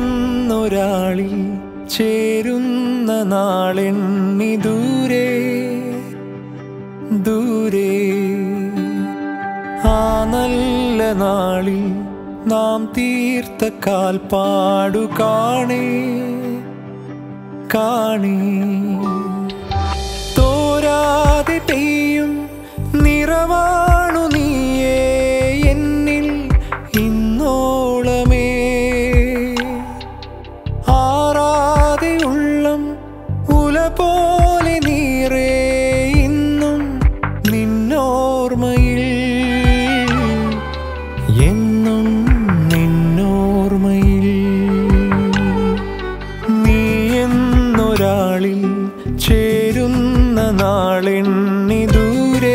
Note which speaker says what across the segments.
Speaker 1: എന്നൊരാളിൽ ചേരുന്ന നാളെണ്ണി ദൂരെ ദൂരെ ആ നല്ല നാളിൽ നാം തീർത്ത കാൽപ്പാടു കാണേ കാണേ തോരാതെ പെയ്യും നിറവാണു നീയേ എന്നിൽ ഇന്നോളമേ ആറാതെ ഉള്ളം ഉല പോലെ നീറേ ഇന്നും നിന്നോർമ്മയിൽ എന്നും നിന്നോർമ്മയിൽ നീ എന്നൊരാളിൽ ചേരുന്ന നാളെണ്ണി ദൂരെ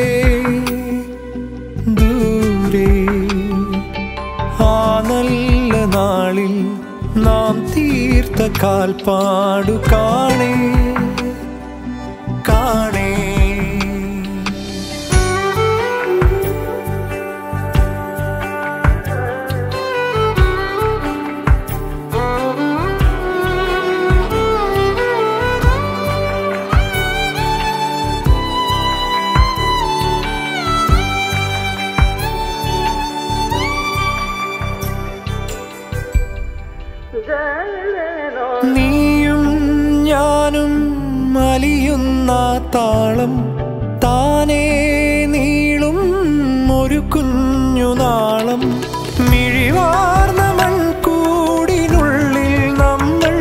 Speaker 1: ദൂരെ ആ നല്ല നാളിൽ നാം തീർത്ത കാൽപ്പാടു കാണേ കാണേ നീയും ഞാനും അലിയുന്ന താളം താനേ നീളും ഒരു കുഞ്ഞു നാളം മിഴിവാർന്ന മൺകൂടിനുള്ളിൽ നമ്മൾ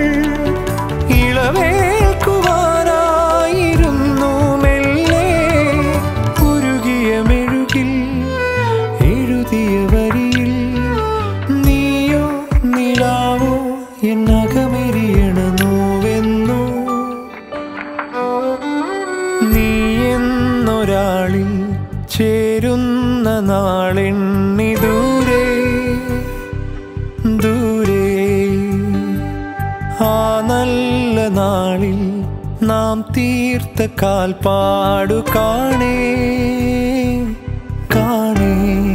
Speaker 1: ഇളവേൽക്കുവാനായിരുന്നു മെല്ലെ ഉരുകിയ മെഴുകിൽ എഴുതിയ വരിയിൽ നീയോ നിലാവോ എന്നകമെരിയണ നോവെന്നോ നീ എന്നൊരാളിൽ ചേരുന്ന നാളെണ്ണി ദൂരെ ദൂരെ ആ നല്ല നാളിൽ നാം തീർത്ത കാൽപ്പാടു കാണേ കാണേ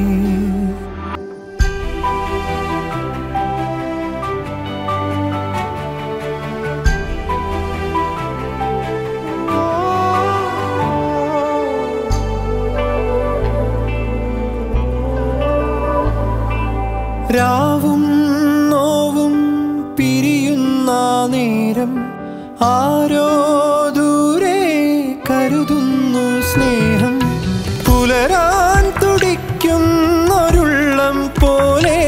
Speaker 1: രാവും നോവും പിരിയുന്ന നേരം ആരോ ദൂരെ കരുതുന്നു സ്നേഹം പുലരാൻ തുടിക്കുന്നൊരുള്ളം പോലെ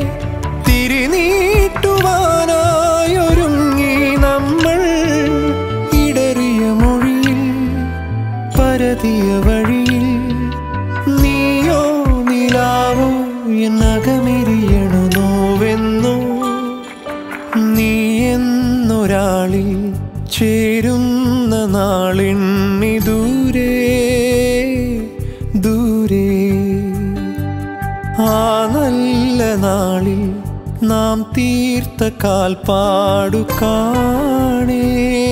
Speaker 1: തിരിനീട്ടുവാനായൊരുങ്ങി നമ്മൾ ഇടറിയ മൊഴിയിൽ പരതിയ വഴിയിൽ നീയോ നിലാവോ എന്നകമെരിയണ നോവെന്നോ നീ എന്നൊരാളിൽ ചേരുന്ന നാളിണ്ണി ദൂരെ ദൂരെ ആ നല്ല നാളിൽ നാം തീർത്ത കാൽപ്പാടു കാണേ